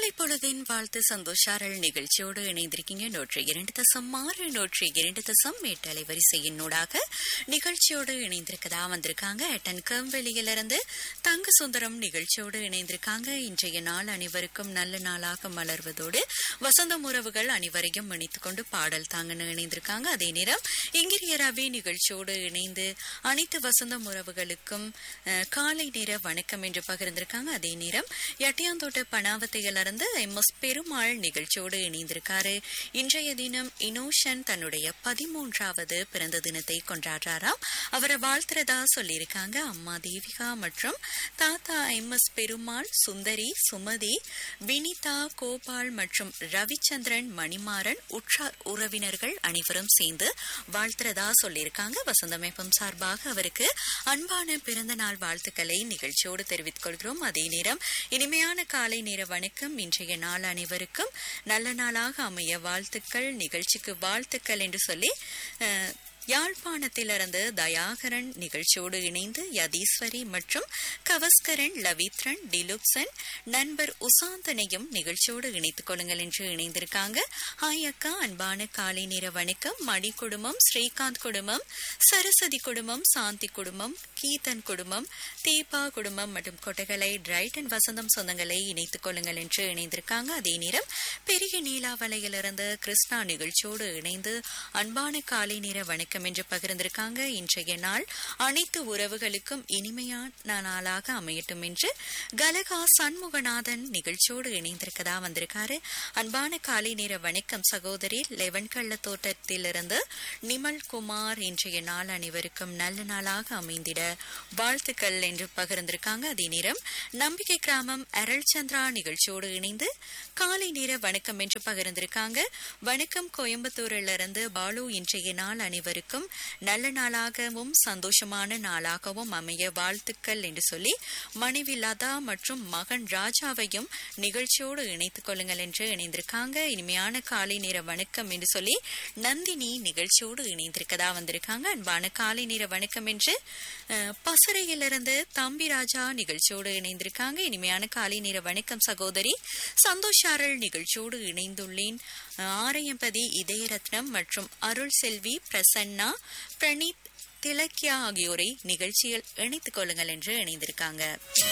காலை பொழுதின் வாழ்த்து சந்தோஷாரல் நிகழ்ச்சியோடு இணைந்திருக்கீங்க நூற்றி இரண்டு தசம் ஆறு நூற்றி இரண்டு தசம் எட்டு அலைவரிசையினூடாக நிகழ்ச்சியோடு இணைந்திருக்கதா வந்திருக்காங்க எட்டன் கம்பெளியிலிருந்து தங்க சுந்தரம் நிகழ்ச்சியோடு இணைந்திருக்காங்க இன்றைய நாள் அனைவருக்கும் நல்ல நாளாக மலர்வதோடு வசந்தம் உறவுகள் அனைவரையும் இணைத்துக் கொண்டு பாடல் தாங்கன்னு இணைந்திருக்காங்க அதே நேரம் இங்கிரிய ரவி நிகழ்ச்சியோடு இணைந்து அனைத்து வசந்தம் உறவுகளுக்கும் அஹ், காலை நேர வணக்கம் என்று பகிர்ந்திருக்காங்க அதே நேரம் எட்டியாந்தோட்ட பணாவத்தையிலிருந்து எம் எஸ் பெருமாள் நிகழ்ச்சியோடு இணைந்திருக்காரு இன்றைய தினம் இனோஷன் தன்னுடைய பதிமூன்றாவது பிறந்த தினத்தை கொண்டாடுறாராம் அவரை வாழ்த்துறதா சொல்லியிருக்காங்க அம்மா தேவிகா மற்றும் தாத்தா எம் எஸ் பெருமாள் சுந்தரி சுமதி வினிதா கோபால் மற்றும் ரவிச்சந்திரன் மணிமாறன் உற்றார் உறவினர்கள் அனைவரும் சேர்ந்து வாழ்த்துறதா சொல்லியிருக்காங்க வசந்தமைப்பம் சார்பாக அவருக்கு அன்பான பிறந்த நாள் வாழ்த்துக்களை நிகழ்ச்சியோடு தெரிவித்துக் கொள்கிறோம் அதே நேரம் இனிமையான காலை நேர வணக்கம் இன்றைய நாள் அனைவருக்கும் நல்ல நாளாக அமைய வாழ்த்துக்கள் நிகழ்ச்சிக்கு வாழ்த்துக்கள் என்று சொல்லி அஹ், யாழ்ப்பாணத்திலிருந்து தயாகரன் நிகழ்ச்சியோடு இணைந்து யதீஸ்வரி மற்றும் கவஸ்கரன் லவித்ரன் டிலுக்சன் நண்பர் உசாந்தனையும் நிகழ்ச்சியோடு இணைத்துக் கொள்ளுங்கள் என்று இணைந்திருக்காங்க ஹாய் அக்கா அன்பான காலை நேர வணக்கம் மணி குடும்பம் ஸ்ரீகாந்த் குடும்பம் சரஸ்வதி குடும்பம் சாந்தி குடும்பம் கீதன் குடும்பம் தீபா குடும்பம் மற்றும் கொட்டகலை டிரைட்டன் வசந்தம் சொந்தங்களை இணைத்துக் கொள்ளுங்கள் என்று இணைந்திருக்காங்க அதே நேரம் பெரிய நீலாவலையிலிருந்து கிருஷ்ணா நிகழ்ச்சியோடு இணைந்து அன்பான காலை நேர வணக்கம் என்று பகிர்ந்திருக்காங்க இன்றைய நாள் அனைத்து உறவுகளுக்கும் இனிமையான நாளாக அமையட்டும் என்று கலகா சண்முகநாதன் நிகழ்ச்சியோடு இணைந்திருக்கதா வந்திருக்காரு அன்பான காலை நேர வணக்கம் சகோதரி லெவன் கள்ள தோட்டத்திலிருந்து நிமல் குமார் இன்றைய நாள் அனைவருக்கும் நல்ல நாளாக அமைந்திட வாழ்த்துக்கள் என்று பகிர்ந்திருக்காங்க அதே நேரம் நம்பிக்கை கிராமம் அருள் சந்திரா நிகழ்ச்சியோடு இணைந்து காலை நேர வணக்கம் என்று பகிர்ந்திருக்காங்க வணக்கம் கோயம்புத்தூரிலிருந்து பாலு இன்றைய நாள் அனைவருக்கும் நல்ல நாளாகவும் சந்தோஷமான நாளாகவும் அமைய வாழ்த்துக்கள் என்று சொல்லி மனைவி லதா மற்றும் மகன் ராஜாவையும் நிகழ்ச்சியோடு இணைத்துக் கொள்ளுங்கள் என்று இணைந்திருக்காங்க இனிமையான காலை நேர வணக்கம் என்று சொல்லி நந்தினி நிகழ்ச்சியோடு இணைந்திருக்கதா வந்திருக்காங்க அன்பான காலை நேர வணக்கம் என்று அஹ், பசறையிலிருந்து தம்பி ராஜா நிகழ்ச்சியோடு இணைந்திருக்காங்க இனிமையான காலை நேர வணக்கம் சகோதரி சந்தோஷாரல் நிகழ்ச்சியோடு இணைந்துள்ளேன் அஹ், ஆரையம்பதி இதயரத்னம் மற்றும் அருள் செல்வி பிரசன்னா பிரணீத் திலக்கியா ஆகியோரை நிகழ்ச்சியில் இணைத்துக் கொள்ளுங்கள் என்று இணைந்திருக்காங்க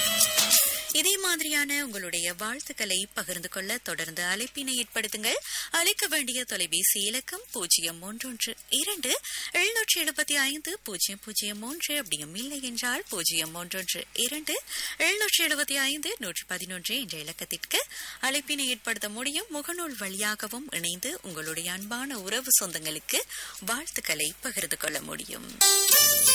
இதே மாதிரியான உங்களுடைய வாழ்த்துக்களை பகிர்ந்து கொள்ள தொடர்ந்து அழைப்பினை ஏற்படுத்துங்கள் அழைக்க வேண்டிய தொலைபேசி இலக்கம் பூஜ்ஜியம் ஒன்றொன்று இரண்டு எழுநூற்றி எழுபத்தி ஐந்து பூஜ்ஜியம் பூஜ்ஜியம் மூன்று அப்படியும் இல்லை என்றால் பூஜ்ஜியம் ஒன்றொன்று இரண்டு எழுநூற்றி எழுபத்தி ஐந்து நூற்றி பதினொன்று என்ற இலக்கத்திற்கு அழைப்பினை ஏற்படுத்த முடியும் முகநூல் வழியாகவும் இணைந்து உங்களுடைய அன்பான உறவு சொந்தங்களுக்கு வாழ்த்துக்களை பகிர்ந்து கொள்ள முடியும்